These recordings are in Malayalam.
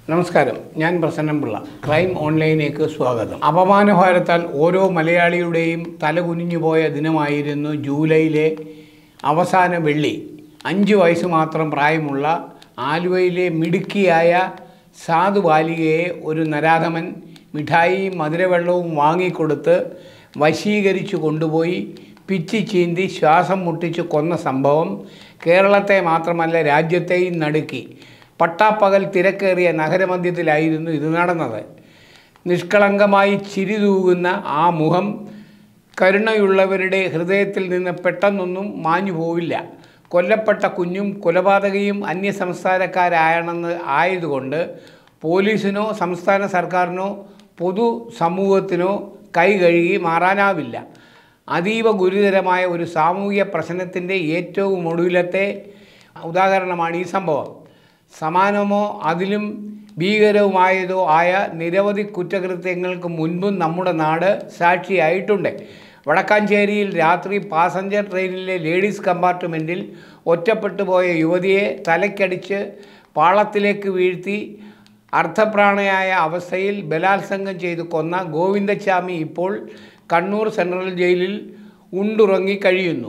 നമസ്കാരം ഞാൻ പ്രസന്നം പിള്ള ക്രൈം ഓൺലൈനിലേക്ക് സ്വാഗതം അപമാനഭാരത്താൽ ഓരോ മലയാളിയുടെയും തലകുനിഞ്ഞു പോയ ദിനമായിരുന്നു ജൂലൈയിലെ അവസാന വെള്ളി അഞ്ച് വയസ്സ് മാത്രം പ്രായമുള്ള ആലുവയിലെ മിടുക്കിയായ സാധു ബാലികയെ ഒരു നരാധമൻ മിഠായിയും മധുരവെള്ളവും വാങ്ങിക്കൊടുത്ത് വശീകരിച്ചു കൊണ്ടുപോയി പിച്ചി ചീന്തി ശ്വാസം മുട്ടിച്ച് കൊന്ന സംഭവം കേരളത്തെ മാത്രമല്ല രാജ്യത്തെയും നടുക്കി പട്ടാപ്പകൽ തിരക്കേറിയ നഗരമധ്യത്തിലായിരുന്നു ഇത് നടന്നത് നിഷ്കളങ്കമായി ചിരി തൂകുന്ന ആ മുഖം കരുണയുള്ളവരുടെ ഹൃദയത്തിൽ നിന്ന് പെട്ടെന്നൊന്നും മാഞ്ഞു പോവില്ല കൊല്ലപ്പെട്ട കുഞ്ഞും കൊലപാതകയും അന്യസംസ്ഥാനക്കാരാണെന്ന് ആയതുകൊണ്ട് പോലീസിനോ സംസ്ഥാന സർക്കാരിനോ പൊതു സമൂഹത്തിനോ കൈ കഴുകി മാറാനാവില്ല അതീവ ഗുരുതരമായ ഒരു സാമൂഹിക പ്രശ്നത്തിൻ്റെ ഏറ്റവും ഒടുവിലത്തെ ഉദാഹരണമാണ് ഈ സംഭവം സമാനമോ അതിലും ഭീകരവുമായതോ ആയ നിരവധി കുറ്റകൃത്യങ്ങൾക്ക് മുൻപും നമ്മുടെ നാട് സാക്ഷിയായിട്ടുണ്ട് വടക്കാഞ്ചേരിയിൽ രാത്രി പാസഞ്ചർ ട്രെയിനിലെ ലേഡീസ് കമ്പാർട്ട്മെൻറ്റിൽ ഒറ്റപ്പെട്ടു പോയ യുവതിയെ തലയ്ക്കടിച്ച് പാളത്തിലേക്ക് വീഴ്ത്തി അർദ്ധപ്രാണയായ അവസ്ഥയിൽ ബലാത്സംഗം ചെയ്ത് കൊന്ന ഗോവിന്ദച്ചാമി ഇപ്പോൾ കണ്ണൂർ സെൻട്രൽ ജയിലിൽ ഉണ്ടുറങ്ങി കഴിയുന്നു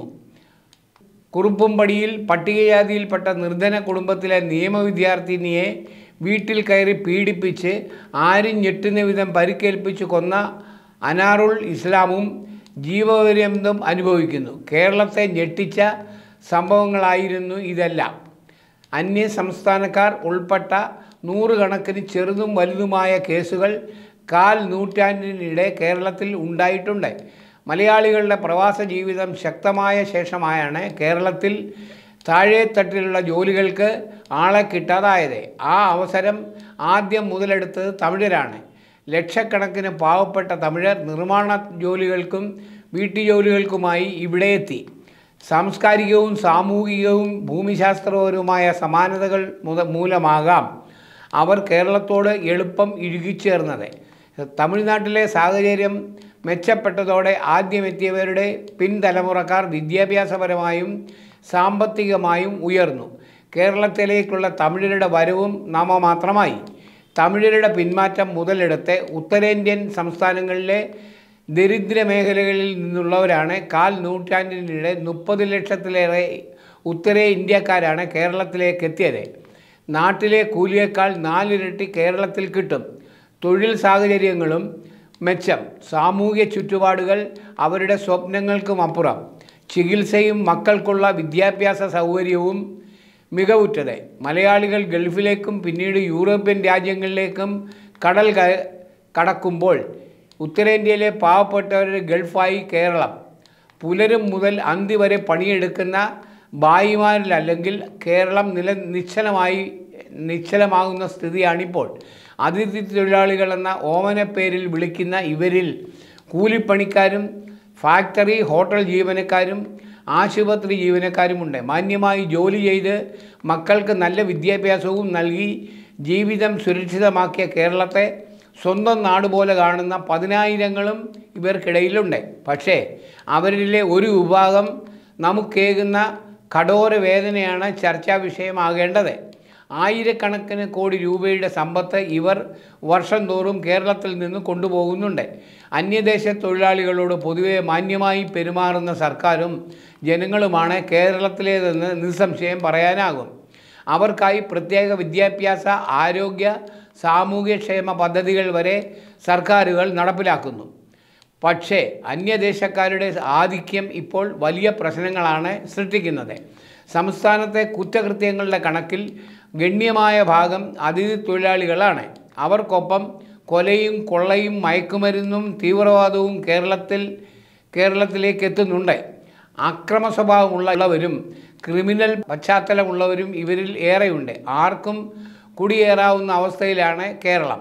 കുറുപ്പുംപടിയിൽ പട്ടികജാതിയിൽപ്പെട്ട നിർധന കുടുംബത്തിലെ നിയമ വിദ്യാർത്ഥിനിയെ വീട്ടിൽ കയറി പീഡിപ്പിച്ച് ആരും ഞെട്ടുന്ന വിധം പരിക്കേൽപ്പിച്ച് കൊന്ന അനാറുൾ ഇസ്ലാമും ജീവപര്യന്തം അനുഭവിക്കുന്നു കേരളത്തെ ഞെട്ടിച്ച സംഭവങ്ങളായിരുന്നു ഇതെല്ലാം അന്യ സംസ്ഥാനക്കാർ ഉൾപ്പെട്ട നൂറുകണക്കിന് ചെറുതും വലുതുമായ കേസുകൾ കാൽ നൂറ്റാണ്ടിനിടെ കേരളത്തിൽ ഉണ്ടായിട്ടുണ്ട് മലയാളികളുടെ പ്രവാസ ജീവിതം ശക്തമായ ശേഷമായാണ് കേരളത്തിൽ താഴെത്തട്ടിലുള്ള ജോലികൾക്ക് ആളെ കിട്ടാതായത് ആ അവസരം ആദ്യം മുതലെടുത്തത് തമിഴരാണ് ലക്ഷക്കണക്കിന് പാവപ്പെട്ട തമിഴർ നിർമ്മാണ ജോലികൾക്കും വീട്ടുജോലികൾക്കുമായി ഇവിടെ എത്തി സാംസ്കാരികവും സാമൂഹികവും ഭൂമിശാസ്ത്രപരവുമായ സമാനതകൾ മുത മൂലമാകാം അവർ കേരളത്തോട് എളുപ്പം ഇഴുകിച്ചേർന്നത് തമിഴ്നാട്ടിലെ സാഹചര്യം മെച്ചപ്പെട്ടതോടെ ആദ്യമെത്തിയവരുടെ പിൻതലമുറക്കാർ വിദ്യാഭ്യാസപരമായും സാമ്പത്തികമായും ഉയർന്നു കേരളത്തിലേക്കുള്ള തമിഴരുടെ വരവും നാമമാത്രമായി തമിഴരുടെ പിന്മാറ്റം മുതലെടുത്ത് ഉത്തരേന്ത്യൻ സംസ്ഥാനങ്ങളിലെ ദരിദ്ര മേഖലകളിൽ നിന്നുള്ളവരാണ് കാൽ നൂറ്റാണ്ടിനിടെ മുപ്പത് ലക്ഷത്തിലേറെ ഉത്തരേ ഇന്ത്യക്കാരാണ് കേരളത്തിലേക്ക് എത്തിയത് നാട്ടിലെ കൂലിയേക്കാൾ നാലിരട്ടി കേരളത്തിൽ കിട്ടും തൊഴിൽ സാഹചര്യങ്ങളും മെച്ചം സാമൂഹ്യ ചുറ്റുപാടുകൾ അവരുടെ സ്വപ്നങ്ങൾക്കും അപ്പുറം ചികിത്സയും മക്കൾക്കുള്ള വിദ്യാഭ്യാസ സൗകര്യവും മികവുറ്റത് മലയാളികൾ ഗൾഫിലേക്കും പിന്നീട് യൂറോപ്യൻ രാജ്യങ്ങളിലേക്കും കടൽ ക- കടക്കുമ്പോൾ ഉത്തരേന്ത്യയിലെ പാവപ്പെട്ടവരുടെ ഗൾഫായി കേരളം പുലരും മുതൽ അന്തി വരെ പണിയെടുക്കുന്ന ഭായിമാരിലല്ലെങ്കിൽ കേരളം നില നിശ്ചലമായി നിശ്ചലമാകുന്ന സ്ഥിതിയാണിപ്പോൾ അതിഥി തൊഴിലാളികൾ എന്ന ഓമനപ്പേരിൽ വിളിക്കുന്ന ഇവരിൽ കൂലിപ്പണിക്കാരും ഫാക്ടറി ഹോട്ടൽ ജീവനക്കാരും ആശുപത്രി ജീവനക്കാരുമുണ്ട് മാന്യമായി ജോലി ചെയ്ത് മക്കൾക്ക് നല്ല വിദ്യാഭ്യാസവും നൽകി ജീവിതം സുരക്ഷിതമാക്കിയ കേരളത്തെ സ്വന്തം നാട് പോലെ കാണുന്ന പതിനായിരങ്ങളും ഇവർക്കിടയിലുണ്ട് പക്ഷേ അവരിലെ ഒരു വിഭാഗം നമുക്കേകുന്ന കഠോര വേദനയാണ് ചർച്ചാ വിഷയമാകേണ്ടത് ആയിരക്കണക്കിന് കോടി രൂപയുടെ സമ്പത്ത് ഇവർ വർഷം തോറും കേരളത്തിൽ നിന്ന് കൊണ്ടുപോകുന്നുണ്ട് അന്യദേശ തൊഴിലാളികളോട് പൊതുവെ മാന്യമായി പെരുമാറുന്ന സർക്കാരും ജനങ്ങളുമാണ് കേരളത്തിലേതെന്ന് നിസ്സംശയം പറയാനാകും അവർക്കായി പ്രത്യേക വിദ്യാഭ്യാസ ആരോഗ്യ സാമൂഹ്യക്ഷേമ പദ്ധതികൾ വരെ സർക്കാരുകൾ നടപ്പിലാക്കുന്നു പക്ഷേ അന്യദേശക്കാരുടെ ആധിക്യം ഇപ്പോൾ വലിയ പ്രശ്നങ്ങളാണ് സൃഷ്ടിക്കുന്നത് സംസ്ഥാനത്തെ കുറ്റകൃത്യങ്ങളുടെ കണക്കിൽ ഗണ്യമായ ഭാഗം അതിഥി തൊഴിലാളികളാണ് അവർക്കൊപ്പം കൊലയും കൊള്ളയും മയക്കുമരുന്നും തീവ്രവാദവും കേരളത്തിൽ കേരളത്തിലേക്ക് എത്തുന്നുണ്ട് അക്രമ സ്വഭാവമുള്ളവരും ക്രിമിനൽ പശ്ചാത്തലമുള്ളവരും ഇവരിൽ ഏറെയുണ്ട് ആർക്കും കുടിയേറാവുന്ന അവസ്ഥയിലാണ് കേരളം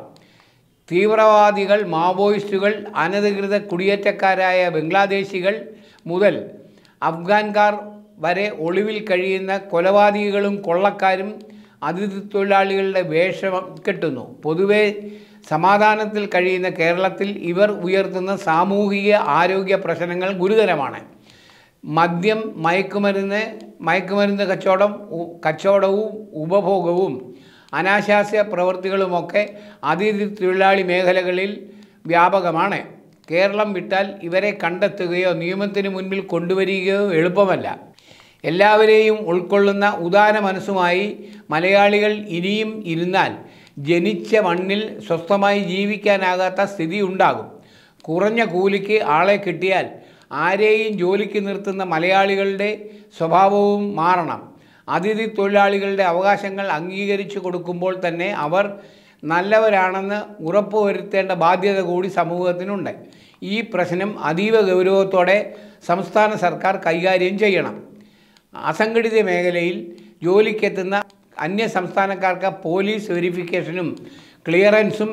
തീവ്രവാദികൾ മാവോയിസ്റ്റുകൾ അനധികൃത കുടിയേറ്റക്കാരായ ബംഗ്ലാദേശികൾ മുതൽ അഫ്ഗാൻകാർ വരെ ഒളിവിൽ കഴിയുന്ന കൊലപാതകികളും കൊള്ളക്കാരും അതിഥി തൊഴിലാളികളുടെ വേഷം കെട്ടുന്നു പൊതുവെ സമാധാനത്തിൽ കഴിയുന്ന കേരളത്തിൽ ഇവർ ഉയർത്തുന്ന സാമൂഹിക ആരോഗ്യ പ്രശ്നങ്ങൾ ഗുരുതരമാണ് മദ്യം മയക്കുമരുന്ന് മയക്കുമരുന്ന് കച്ചവടം ഉ- കച്ചവടവും ഉപഭോഗവും അനാശാസ്യ പ്രവൃത്തികളുമൊക്കെ അതിഥി തൊഴിലാളി മേഖലകളിൽ വ്യാപകമാണ് കേരളം വിട്ടാൽ ഇവരെ കണ്ടെത്തുകയോ നിയമത്തിന് മുൻപിൽ കൊണ്ടുവരികയോ എളുപ്പമല്ല എല്ലാവരെയും ഉൾക്കൊള്ളുന്ന ഉദാര മനസ്സുമായി മലയാളികൾ ഇനിയും ഇരുന്നാൽ ജനിച്ച മണ്ണിൽ സ്വസ്ഥമായി ജീവിക്കാനാകാത്ത സ്ഥിതി ഉണ്ടാകും കുറഞ്ഞ കൂലിക്ക് ആളെ കിട്ടിയാൽ ആരെയും ജോലിക്ക് നിർത്തുന്ന മലയാളികളുടെ സ്വഭാവവും മാറണം അതിഥി തൊഴിലാളികളുടെ അവകാശങ്ങൾ അംഗീകരിച്ചു കൊടുക്കുമ്പോൾ തന്നെ അവർ നല്ലവരാണെന്ന് ഉറപ്പുവരുത്തേണ്ട ബാധ്യത കൂടി സമൂഹത്തിനുണ്ട് ഈ പ്രശ്നം അതീവ ഗൗരവത്തോടെ സംസ്ഥാന സർക്കാർ കൈകാര്യം ചെയ്യണം അസംഘടിത മേഖലയിൽ ജോലിക്കെത്തുന്ന അന്യ സംസ്ഥാനക്കാർക്ക് പോലീസ് വെരിഫിക്കേഷനും ക്ലിയറൻസും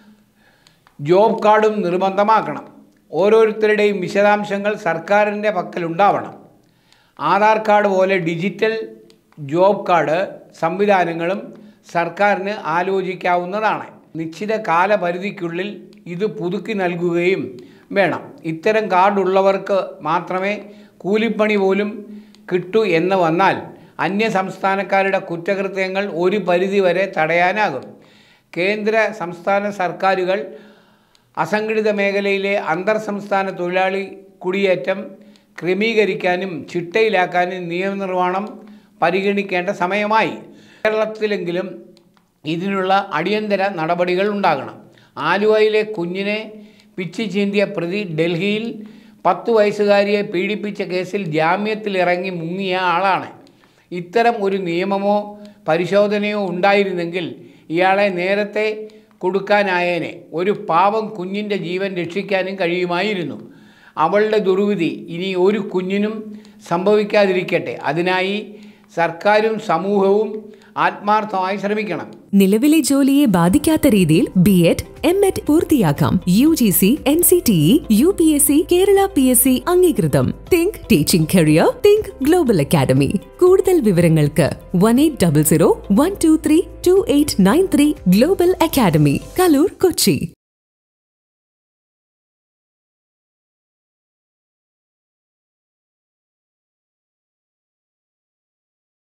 ജോബ് കാർഡും നിർബന്ധമാക്കണം ഓരോരുത്തരുടെയും വിശദാംശങ്ങൾ സർക്കാരിൻ്റെ പക്കലുണ്ടാവണം ആധാർ കാർഡ് പോലെ ഡിജിറ്റൽ ജോബ് കാർഡ് സംവിധാനങ്ങളും സർക്കാരിന് ആലോചിക്കാവുന്നതാണ് നിശ്ചിത കാലപരിധിക്കുള്ളിൽ ഇത് പുതുക്കി നൽകുകയും വേണം ഇത്തരം കാർഡുള്ളവർക്ക് മാത്രമേ കൂലിപ്പണി പോലും കിട്ടൂ എന്ന് വന്നാൽ അന്യ സംസ്ഥാനക്കാരുടെ കുറ്റകൃത്യങ്ങൾ ഒരു പരിധിവരെ തടയാനാകും കേന്ദ്ര സംസ്ഥാന സർക്കാരുകൾ അസംഘടിത മേഖലയിലെ അന്തർ സംസ്ഥാന തൊഴിലാളി കുടിയേറ്റം ക്രമീകരിക്കാനും ചിട്ടയിലാക്കാനും നിയമനിർമ്മാണം പരിഗണിക്കേണ്ട സമയമായി കേരളത്തിലെങ്കിലും ഇതിനുള്ള അടിയന്തര നടപടികൾ ഉണ്ടാകണം ആലുവയിലെ കുഞ്ഞിനെ പിച്ചി ചീന്തിയ പ്രതി ഡൽഹിയിൽ പത്ത് വയസ്സുകാരിയെ പീഡിപ്പിച്ച കേസിൽ ജാമ്യത്തിലിറങ്ങി മുങ്ങിയ ആളാണ് ഇത്തരം ഒരു നിയമമോ പരിശോധനയോ ഉണ്ടായിരുന്നെങ്കിൽ ഇയാളെ നേരത്തെ കൊടുക്കാനായേനെ ഒരു പാവം കുഞ്ഞിൻ്റെ ജീവൻ രക്ഷിക്കാനും കഴിയുമായിരുന്നു അവളുടെ ദുർവിധി ഇനി ഒരു കുഞ്ഞിനും സംഭവിക്കാതിരിക്കട്ടെ അതിനായി സർക്കാരും സമൂഹവും ആത്മാർത്ഥമായി ശ്രമിക്കണം നിലവിലെ ജോലിയെ ബാധിക്കാത്ത രീതിയിൽ ബി എഡ് എം എഡ് പൂർത്തിയാക്കാം U G C N C T E U P S C Kerala P S C അംഗീകൃതം think teaching career think global academy കൂടുതൽ വിവരങ്ങൾക്ക് one eight double zero one two three two eight nine three global academy Kaloor Kochi